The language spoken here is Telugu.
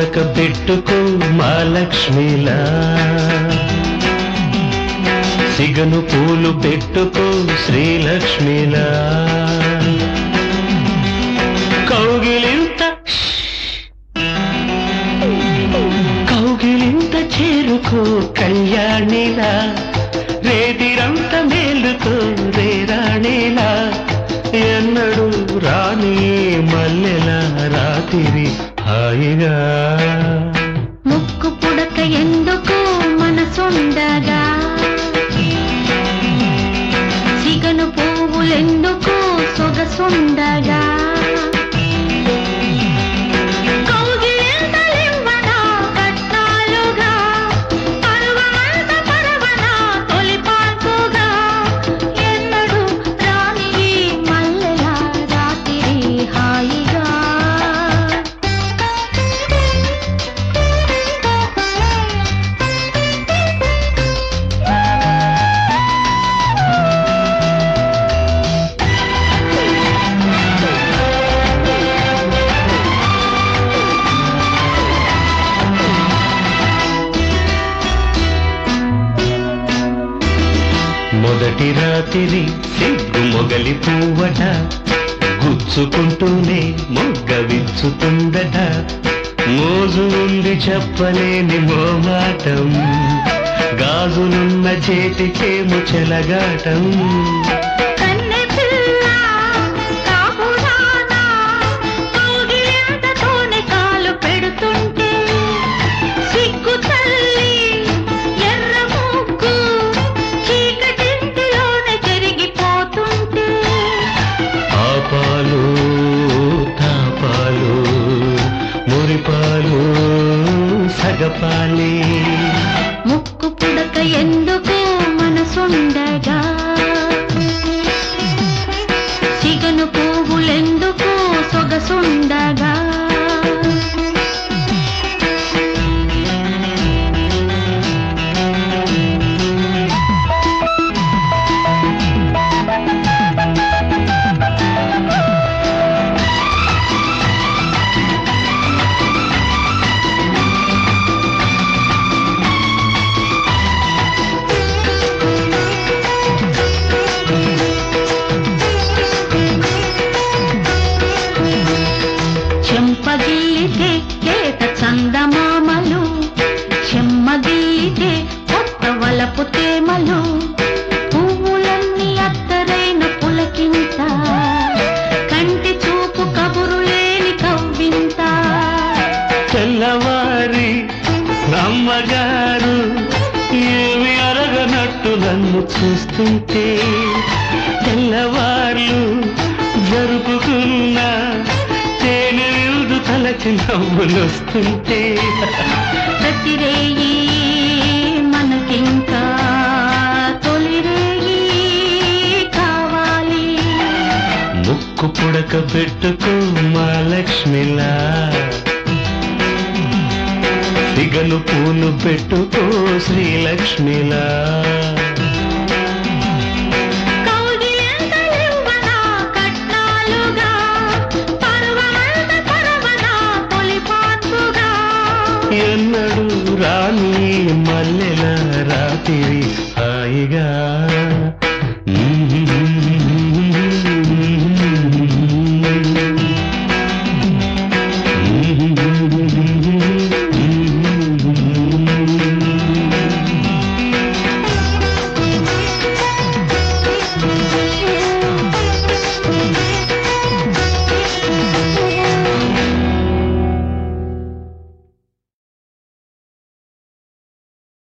పుడక పెట్టుకో మా లక్ష్మిలా సిగను పూలు పెట్టుకో శ్రీలక్ష్మిలా కౌగిలింత కౌగిలింత చేరుకో కళ్యాణిలా రేతిరంత మేలుకో రేరాణిలా ఎన్నడు రాని మల్లెల రాతిరి హాయిగా ముక్కు పుడక ఎందుకు మనసుండగా సిగను పువ్వులెందుకు సొగసుండగా కౌగిలింతలివ్వనా కట్నాలుగా, పరువమంత పరవనా తొలిపాన్పుగా, ఎన్నడూ రాని ఈ మల్లెల రాత్రి హాయిగా మొదటి రాత్రి సిగ్గు మొగలి పువ్వట గుచ్చుకుంటూనే మొగ్గ విచ్చుతుందట మోజు ఉంది చెప్పలేని మోమాటం గాజులున్న చేతికేము చెలగాటం కన్నె పిల్ల కాపురానా కౌగిలింతతోనే కాలు పెడుతుంటే సిగ్గు తల్లి ఎర్ర ముగ్గు చీకటింటిలోనే జరిగిపోతుంటే ఆపాలు తాపాలు మురిపాలు సగపాలి ముక్కు పుడక ఎందుకు మనసుండగా సిగను పువ్వులెందుకు సొగసుండగా చెంపగిల్లితే లేత చందమామలు చెమ్మగిల్లితే కొత్త వలపు తేమలు పువ్వులన్నీ అత్తరైన పులకింత కంటి చూపు కబురు లేని కవ్వింత తెల్లవారి నమ్మగారు ఏమి అరగనట్టు నన్ను చూస్తుంటే తెల్లవార్లు జరుపుకున్న తేనె విందు తలకి నవ్వులొస్తుంటే ప్రతిరేయి మనకింకా తొలిరేయి కావాలి ముక్కు పుడక పెట్టుకో మా లక్ష్మిలా సిగను పూలు పెట్టుకో శ్రీలక్ష్మిలా కౌగిలింతలివ్వనా కట్నాలుగా, పర్వమంత పరవనా తొలిపాన్పుగా. ఎన్నడు రాని మల్లెల రాత్రి హాయిగా మ్మ్.